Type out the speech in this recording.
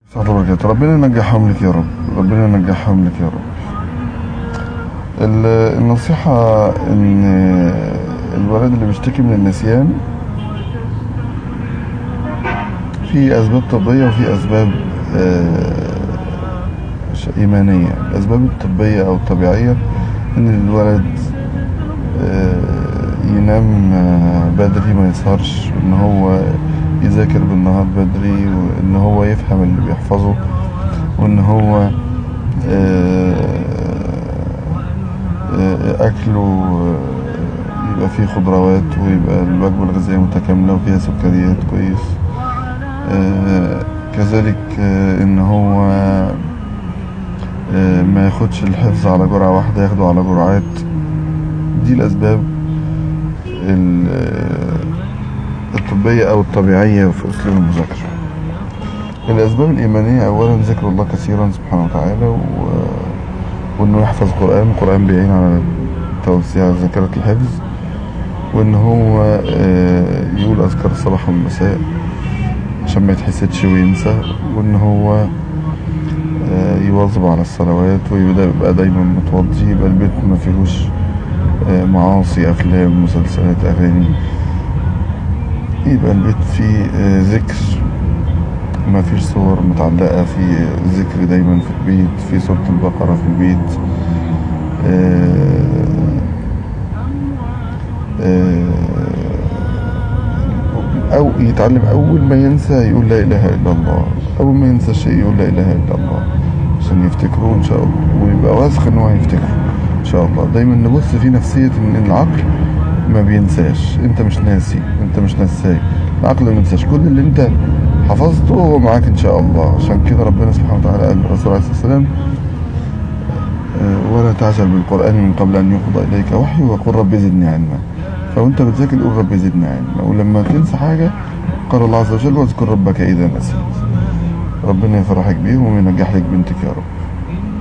ورحمة الله وبركاته ربنا ينجحهم لك يا رب ربنا ينجحهم لك يا رب ال- النصيحة ان الولد اللي بيشتكي من النسيان في اسباب طبية وفي اسباب آه، ش- ايمانية الاسباب الطبية او الطبيعية ان الولد آه، ينام آه، بدري ما يسهرش وان هو يذاكر بالنهار بدري وان هو يفهم اللي بيحفظه وان هو آه، آه، اكله آه، يبقى فيه خضروات ويبقى الوجبة الغذائية متكاملة وفيها سكريات كويس آه، كذلك آه، ان هو آه، ما ياخدش الحفظ على جرعة واحدة ياخده على جرعات دي الأسباب ال- الطبية أو الطبيعية في أسلوب المذاكرة الأسباب الإيمانية أولا ذكر الله كثيرا سبحانه وتعالى و... وإنه يحفظ قرآن القرآن بيعين على توسيع ذاكرة الحفظ وإن هو آه، يقول أذكار الصباح والمساء عشان ما يتحسدش وينسى وإن هو آه، يواظب على الصلوات ويبقى يبقى دايما متوضي يبقى البيت ما فيهوش آه، معاصي أفلام مسلسلات أغاني يبقى البيت فيه آه، ذكر ما فيش صور متعلقة في ذكر دايما في البيت في سورة البقرة في البيت آه، آه، أو يتعلم أول ما ينسى يقول لا إله إلا الله أول ما ينسى شيء يقول لا إله إلا الله عشان يفتكروا إن شاء الله ويبقى واثق إن هو هيفتكره إن شاء الله دايما نبص في نفسية إن العقل ما بينساش أنت مش ناسي أنت مش نساي العقل ما بينساش كل اللي أنت حفظته هو معاك إن شاء الله عشان كده ربنا سبحانه وتعالى قال للرسول عليه الصلاة والسلام آه، ولا تعجل بالقرآن من قبل أن يقضى إليك وحي وقل رب زدني علما فوانت بتذاكر قول رب زدني علما ولما تنسى حاجة قال الله عز وجل واذكر ربك إذا نسيت ربنا يفرحك بيهم وينجح لك بنتك يا رب